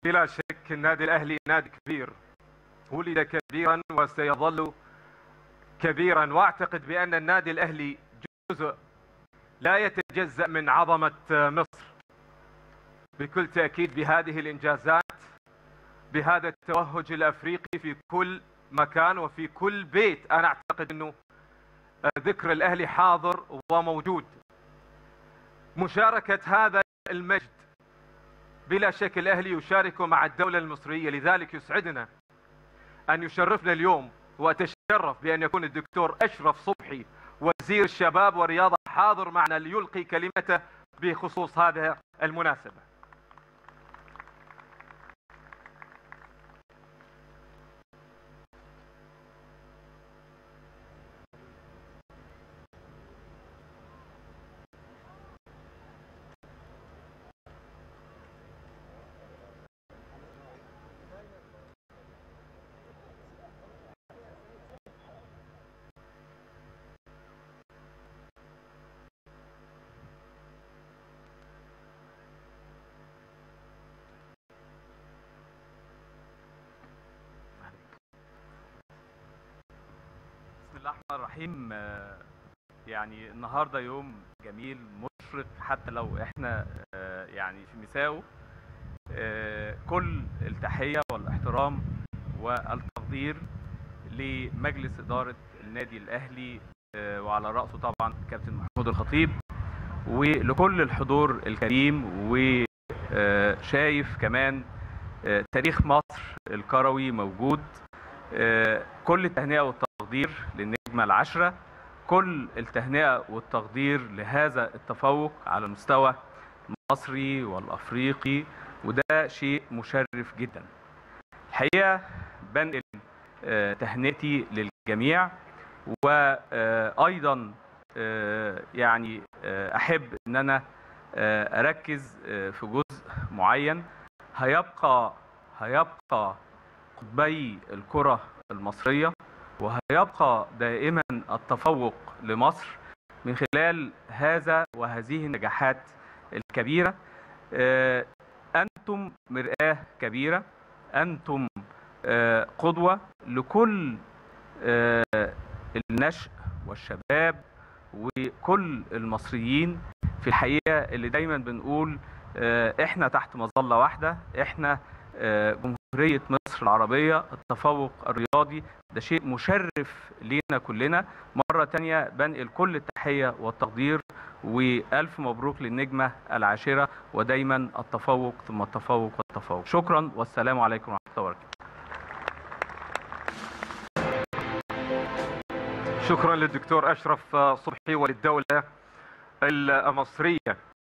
بلا شك النادي الأهلي نادي كبير ولد كبيرا وسيظل كبيرا واعتقد بأن النادي الأهلي جزء لا يتجزأ من عظمة مصر بكل تأكيد بهذه الإنجازات بهذا التوهج الأفريقي في كل مكان وفي كل بيت أنا أعتقد أنه ذكر الأهلي حاضر وموجود مشاركة هذا المجد بلا شك الأهلي يشارك مع الدولة المصرية لذلك يسعدنا أن يشرفنا اليوم وأتشرف بأن يكون الدكتور أشرف صبحي وزير الشباب والرياضة حاضر معنا ليلقي كلمته بخصوص هذه المناسبة بسم الله الرحمن الرحيم آه، يعني النهارده يوم جميل مشرق حتى لو احنا آه، يعني في مساو آه، كل التحيه والاحترام والتقدير لمجلس اداره النادي الاهلي آه، وعلى راسه طبعا كابتن محمود الخطيب ولكل الحضور الكريم وشايف كمان آه، تاريخ مصر الكروي موجود آه، كل التهنئه والتقدير للنجمه العشره كل التهنئه والتقدير لهذا التفوق على المستوى المصري والافريقي وده شيء مشرف جدا الحقيقه بنقل آه، تهنئتي للجميع وايضا يعني آه، احب ان انا آه، اركز آه، في جزء معين هيبقى هيبقى قطبي الكرة المصرية وهيبقى دائما التفوق لمصر من خلال هذا وهذه النجاحات الكبيرة آه، أنتم مرآة كبيرة أنتم آه، قدوة لكل آه، النشء والشباب وكل المصريين في الحقيقة اللي دايما بنقول آه، احنا تحت مظلة واحدة احنا آه، جمهورية مصر العربية التفوق الرياضي ده شيء مشرف لينا كلنا مرة تانية بنقل كل التحية والتقدير وألف مبروك للنجمة العاشرة ودايما التفوق ثم التفوق والتفوق شكرا والسلام عليكم ورحمة الله وبركاته شكرا للدكتور أشرف صبحي وللدولة المصرية